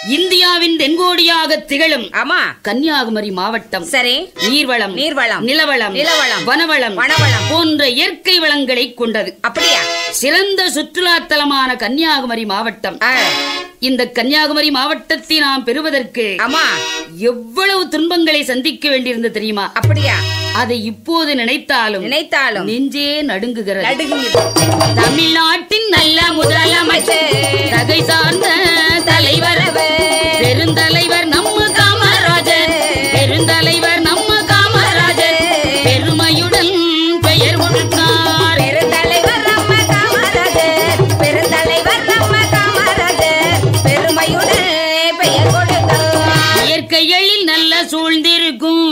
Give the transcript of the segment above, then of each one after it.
இந்தியாவின் தென்கோடியாக திகழும் ஆமா கன்னியாகுமரி மாவட்டம் சரி நீர்வளம் நீர்வளம் நிலவளம் நிலவளம், வனவளம் வனவளம். போன்ற இயற்கை வளங்களை கொண்டது அப்படியா சிறந்த சுற்றுலா தலமான கன்னியாகுமரி மாவட்டம் ஆ, இந்த கன்னியாகுமரி மாவட்டத்தை நாம் பெறுவதற்கு ஆமா எவ்வளவு துன்பங்களை சந்திக்க வேண்டியிருந்தது தெரியுமா அப்படியா அதை இப்போது நினைத்தாலும் நினைத்தாலும் நெஞ்சே நடுங்குகிறது நடுங்குது தமிழ்நாட்டின் நல்ல முதலமைச்சர் தகை சார்ந்த தலைவர் பெருந்தலைவர் நம்ம காமராஜர் பெருந்தலைவர் நம்ம காமராஜர் பெருமையுடன் பெயர் கொடுத்தார் பெருந்தலைவர் நம்ம காமராஜர் பெருந்தலைவர் நம்ம காமராஜர் பெருமையுடன் பெயர் கொடுத்தார் இயற்கை எழில் நல்ல சூழ்ந்திருக்கும்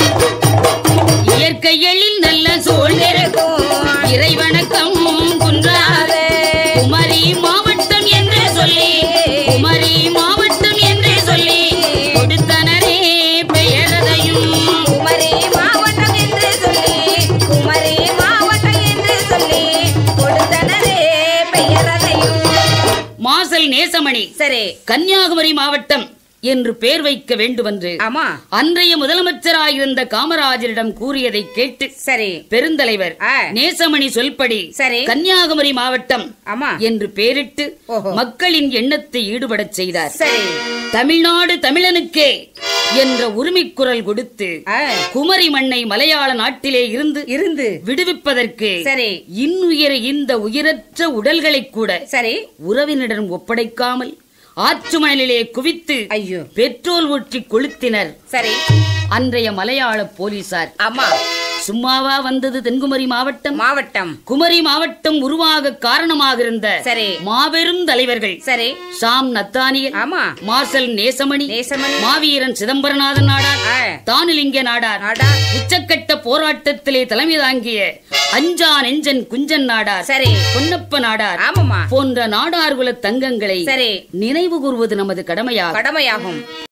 இயற்கை எழில் நல்ல சூழ்ந்திருக்கும் இறை வணக்கம் குன்றாது குமரி மாவட்டம் என்று சொல்லி குமரி மாவட்டம் என்று சொல்லி கொடுத்தனரே பெயரதையும் குமரி மாவட்டம் என்று சொல்லி குமரி மாவட்டம் என்று சொல்லி கொடுத்தனரே பெயரதையும் மாசல் நேசமணி சரி கன்னியாகுமரி மாவட்டம் என்று பெயர் வைக்க வேண்டுமென்று ஆமா அன்றைய முதலமைச்சராயிருந்த காமராஜரிடம் கூறியதை கேட்டு சரி பெருந்தலைவர் ஆ. நேசமணி சொல்படி சரி. கன்னியாகுமரி மாவட்டம் ஆமா என்று பெயரிட்டு ஓஹோ. மக்களின் எண்ணத்தை ஈடுபடச் செய்தார் சரி தமிழ்நாடு தமிழனுக்கே என்ற உரிமைக் குரல் கொடுத்து ஆ, குமரி மண்ணை மலையாள நாட்டிலே இருந்து இருந்து விடுவிப்பதற்கு சரி இன்னுயிர இந்த உயிரற்ற உடல்களை கூட சரி உறவினரிடம் ஒப்படைக்காமல் ஆற்று மணலிலே குவித்து ஐயோ பெட்ரோல் ஊற்றி கொளுத்தினர் சரி அன்றைய மலையாள போலீசார் ஆமா சும்மாவா வந்தது தென்குமரி மாவட்டம் மாவட்டம் குமரி மாவட்டம் உருவாக காரணமாக இருந்த சரி மாபெரும் தலைவர்கள் சரி சாம் நத்தானியர் ஆமா மார்சல் நேசமணி நேசமணி மாவீரன் சிதம்பரநாதன் நாடார் ஆ, தானுலிங்க நாடார் நாடா உச்சக்கட்ட போராட்டத்திலே தலைமை தாங்கிய அஞ்சா நெஞ்சன் குஞ்சன் நாடார் சரி பொன்னப்ப நாடார் ஆமாமா போன்ற நாடார்குல தங்கங்களை சரி நினைவு கூறுவது நமது கடமையாகும் கடமையாகும்